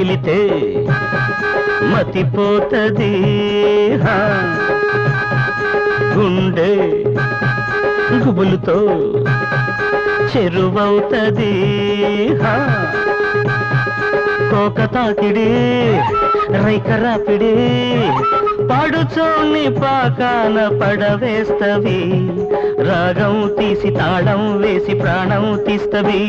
తగిలితే మతిపోతది హా. గుండె గుబులుతో చెరువవుతది హా. కోక తాకిడి రైకరాపిడి పడుచోని పాకాన పడవేస్తవి రాగం తీసి తాళం వేసి ప్రాణం తీస్తవి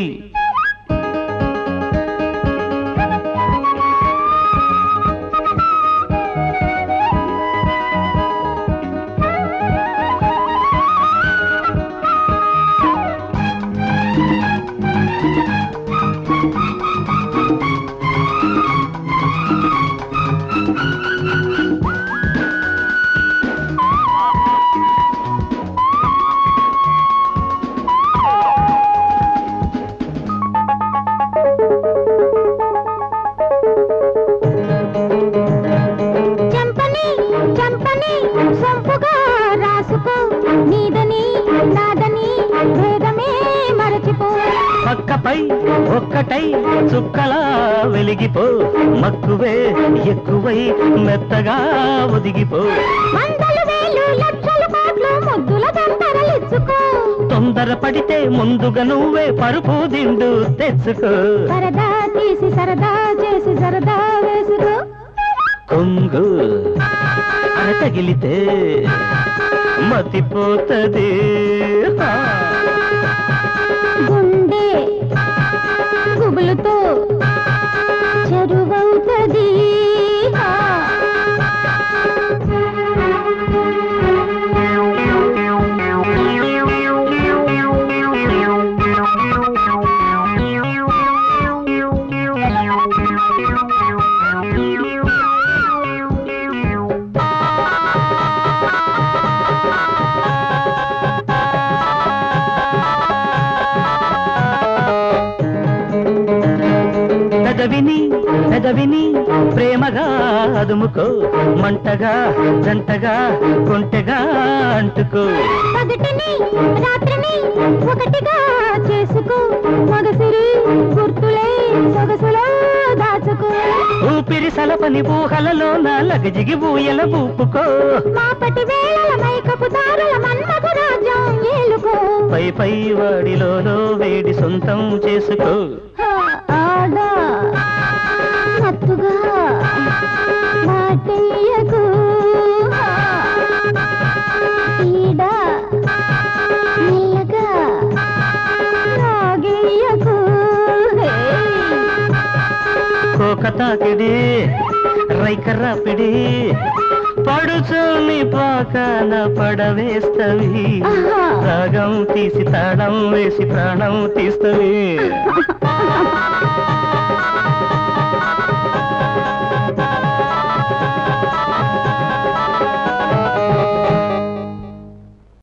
చంపని చంపని సొంపుగా రాసుకో నీదని నాదని భేదమే మరచిపో పక్కపై ఒక్కటై చుక్కలా వెలిగిపో మక్కువే ఎక్కువై మెత్తగా ఒదిగిపో వందలు వేలు లక్షలు కోట్లు ముద్దుల దంతరలిచ్చుకో తొందర పడితే ముందుగా నువ్వే పరుపు దిండు తెచ్చుకో సరదా తీసి సరదా చేసి సరదా వేసుకో కొంగు అర తగిలితే మతిపోతది హా. గుండె గుబులుతో చెరువవుతది హా. పెదవిని పెదవిని ప్రేమగా అదుముకో మంటగా జంటగా కొంటెగా అంటుకో పగటిని రాత్రిని ఒకటిగా చేసుకో మగసిరి గుర్తులే సొగసులో దాచుకో ఊపిరి సలపని ఊహలలో నా లగజిగి ఊయల ఊపుకో మాపటి వేళల మైకపు దారుల మన్మథ రాజ్యం ఏలుకో పై పై వాడిలోలో వేడి సొంతం చేసుకో హా, ఆడా మత్తుగా మాటయ్యకు హా, ఈడా మెల్లగా రాగేయకు హే కోక తాకిడి రైకర్రాపిడి పడుచోని పాకాన పడవేస్తవి ఆహా. రాగం తీసి తాళం వేసి ప్రాణం తీస్తవి ఆ